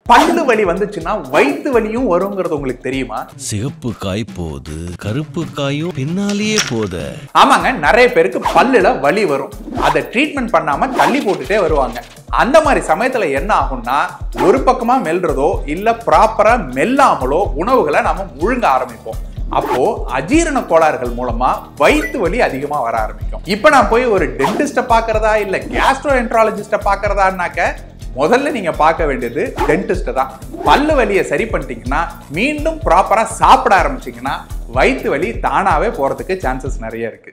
பல்லு வலி வந்துச்சுன்னா வயிற்று வலியும் வருங்கிறது உங்களுக்கு தெரியுமா சிகப்பு காய் போகுது கருப்பு காயும் பின்னாலேயே போத ஆமாங்க நிறைய பேருக்கு பல்லுல வலி வரும் அதை ட்ரீட்மெண்ட் பண்ணாம தள்ளி போட்டுட்டே வருவாங்க அந்த மாதிரி சமயத்துல என்ன ஆகும்னா ஒரு பக்கமா மெல்றதோ இல்ல ப்ராப்பரா மெல்லாமலோ உணவுகளை நாம முழுங்க ஆரம்பிப்போம் அப்போ அஜீரண கோளாறுகள் மூலமா வயிற்று வலி அதிகமா வர ஆரம்பிக்கும் இப்போ நான் போய் ஒரு டென்டிஸ்ட பாக்குறதா இல்ல கேஸ்ட்ரோ என்ட்ராலஜிஸ்ட பாக்குறதான்னாக்க முதல்ல நீங்க பார்க்க வேண்டியது டென்டிஸ்ட் தான் பல்லு வலியை சரி பண்ணிட்டீங்கன்னா மீண்டும் ப்ராப்பரா சாப்பிட ஆரம்பிச்சீங்கன்னா வயிற்று வலி தானாவே போறதுக்கு சான்சஸ் நிறைய இருக்கு